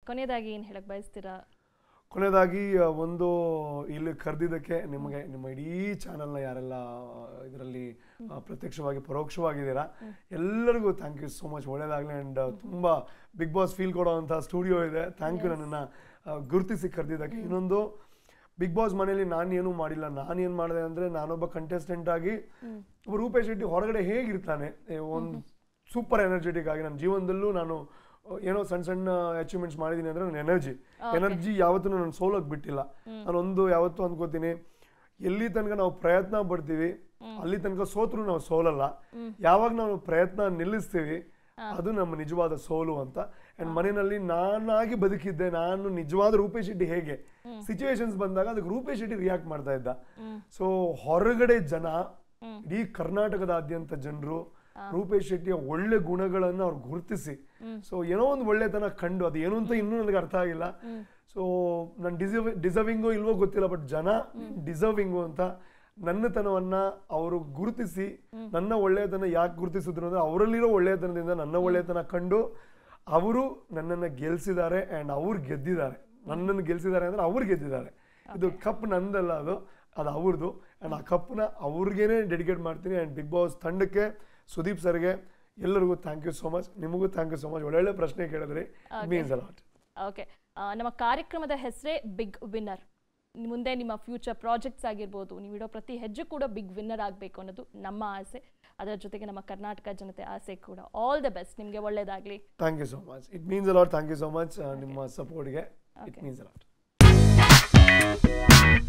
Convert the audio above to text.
ಕೊನೆಯದಾಗಿ ಏನು ಹೇಳಕ್ ಬಯಸ್ತೀರಾ ಕೊನೆಯದಾಗಿ ಆ, ಒಂದು ಇಲ್ಲಿ ಕರೆದಿದ್ದಕ್ಕೆ ನಿಮಗೆ ನಿಮ್ಮ ಇಡೀ ಚಾನಲ್ನ ಯಾರೆಲ್ಲ ಇದರಲ್ಲಿ ಪ್ರತ್ಯಕ್ಷವಾಗಿ ಪರೋಕ್ಷವಾಗಿದ್ದೀರಾ ಎಲ್ಲರಿಗೂ ಥ್ಯಾಂಕ್ ಯು ಸೋ ಮಚ್ ಒಳ್ಳೇದಾಗಲಿ ಆ್ಯಂಡ್ ತುಂಬ ಬಿಗ್ ಬಾಸ್ ಫೀಲ್ ಕೊಡೋವಂಥ ಸ್ಟುಡಿಯೋ ಇದೆ ಥ್ಯಾಂಕ್ ಯು ನನ್ನನ್ನು ಗುರುತಿಸಿ ಕರೆದಿದ್ದಕ್ಕೆ ಇನ್ನೊಂದು ಬಿಗ್ ಬಾಸ್ ಮನೇಲಿ ನಾನು ಏನೂ ಮಾಡಿಲ್ಲ ನಾನು ಏನು ಮಾಡಿದೆ ಅಂದರೆ ನಾನೊಬ್ಬ ಕಂಟೆಸ್ಟೆಂಟ್ ಆಗಿ ಒಬ್ಬ ರೂಪೇಶ್ ಶೆಟ್ಟಿ ಹೊರಗಡೆ ಹೇಗಿರ್ತಾನೆ ಒಂದು ಸೂಪರ್ ಎನರ್ಜೆಟಿಕ್ ಆಗಿ ನನ್ನ ಜೀವನದಲ್ಲೂ ನಾನು ಅಹ್, ಏನೋ ಸಣ್ಣ ಸಣ್ಣ ಅಚೀವ್ಮೆಂಟ್ಸ್ ಮಾಡಿದ್ದೀನಿ ಅಂದ್ರೆ ನನ್ನ ಎನರ್ಜಿ ಎನರ್ಜಿ ಯಾವತ್ತೂ ನಾನು ಸೋಲೋಕ್ ಬಿಟ್ಟಿಲ್ಲ ನಾನೊಂದು ಯಾವತ್ತೂ ಅನ್ಕೋತೀನಿ ಎಲ್ಲಿ ತನಕ ನಾವು ಪ್ರಯತ್ನ ಪಡ್ತೀವಿ ಅಲ್ಲಿ ತನಕ ಸೋತ್ರು ನಾವು ಸೋಲಲ್ಲ ಯಾವಾಗ ನಾವು ಪ್ರಯತ್ನ ನಿಲ್ಲಿಸ್ತೀವಿ ಅದು ನಮ್ಮ ನಿಜವಾದ ಸೋಲು ಅಂತ ಅಂಡ್ ಮನೆಯಲ್ಲಿ ನಾನಾಗಿ ಬದುಕಿದ್ದೆ ನಾನು ನಿಜವಾದ ರೂಪೇಶ್ ಶೆಟ್ಟಿ ಹೇಗೆ ಸಿಚುವೇಶನ್ಸ್ ಬಂದಾಗ ಅದಕ್ಕೆ ರೂಪೇಶ್ ಶೆಟ್ಟಿ ರಿಯಾಕ್ಟ್ ಮಾಡ್ತಾ ಇದ್ದ ಸೊ ಹೊರಗಡೆ ಜನ ಇಡೀ ಕರ್ನಾಟಕದಾದ್ಯಂತ ಜನರು ರೂಪೇಶ್ ಶೆಟ್ಟಿಯ ಒಳ್ಳೆ ಗುಣಗಳನ್ನು ಅವ್ರು ಗುರುತಿಸಿ ಸೊ ಏನೋ ಒಂದು ಒಳ್ಳೆತನ ಕಂಡು ಅದು ಏನು ಅಂತ ಇನ್ನೂ ನನಗೆ ಅರ್ಥ ಆಗಿಲ್ಲ ಸೊ ನಾನು ಡಿಸರ್ವ್ ಡಿಸರ್ವಿಂಗೋ ಇಲ್ವೋ ಗೊತ್ತಿಲ್ಲ ಬಟ್ ಜನ ಡಿಸರ್ವಿಂಗು ಅಂತ ನನ್ನತನವನ್ನ ಅವರು ಗುರುತಿಸಿ ನನ್ನ ಒಳ್ಳೆಯತನ ಯಾಕೆ ಗುರುತಿಸಿದ್ರು ಅಂದ್ರೆ ಅವರಲ್ಲಿರೋ ಒಳ್ಳೆಯತನದಿಂದ ನನ್ನ ಒಳ್ಳೆಯತನ ಕಂಡು ಅವರು ನನ್ನನ್ನು ಗೆಲ್ಸಿದ್ದಾರೆ ಆ್ಯಂಡ್ ಅವ್ರು ಗೆದ್ದಿದ್ದಾರೆ ನನ್ನನ್ನು ಗೆಲ್ಸಿದ್ದಾರೆ ಅಂದ್ರೆ ಅವ್ರು ಗೆದ್ದಿದ್ದಾರೆ ಇದು ಕಪ್ ನಂದಲ್ಲ ಅದು ಅದು ಅವ್ರದ್ದು ಆ್ಯಂಡ್ ಆ ಕಪ್ನ ಅವ್ರಿಗೇನೆ ಡೆಡಿಕೇಟ್ ಮಾಡ್ತೀನಿ ಆ್ಯಂಡ್ ಬಿಗ್ ಬಾಸ್ ತಂಡಕ್ಕೆ ಸುದೀಪ್ ಸರ್ಗೆ ಎಲ್ಲರಿಗೂ ಥ್ಯಾಂಕ್ ಯು ಸೋ ಮಚ್ ನಿಮಗೂ ಥ್ಯಾಂಕ್ ಯು ಸೋ ಮಚ್ ಒಳ್ಳೊಳ್ಳೆ ಪ್ರಶ್ನೆ ಕೇಳಿದ್ರಿ ಮೀನ್ಸ್ ಅಲಾಟ್ ಓಕೆ ನಮ್ಮ ಕಾರ್ಯಕ್ರಮದ ಹೆಸರೇ ಬಿಗ್ ವಿನ್ನರ್ ಮುಂದೆ ನಿಮ್ಮ ಫ್ಯೂಚರ್ ಪ್ರಾಜೆಕ್ಟ್ಸ್ ಆಗಿರ್ಬೋದು ನೀವು ಇಡೋ ಪ್ರತಿ ಹೆಜ್ಜೆ ಕೂಡ ಬಿಗ್ ವಿನ್ನರ್ ಆಗಬೇಕು ಅನ್ನೋದು ನಮ್ಮ ಆಸೆ ಅದರ ಜೊತೆಗೆ ನಮ್ಮ ಕರ್ನಾಟಕ ಜನತೆ ಆಸೆ ಕೂಡ ಆಲ್ ದ ಬೆಸ್ಟ್ ನಿಮಗೆ ಒಳ್ಳೇದಾಗಲಿ thank you so much it means a lot thank you so much ನಿಮ್ಮ ಸಪೋರ್ಟ್ಗೆ ಇಟ್ Okay. Means allot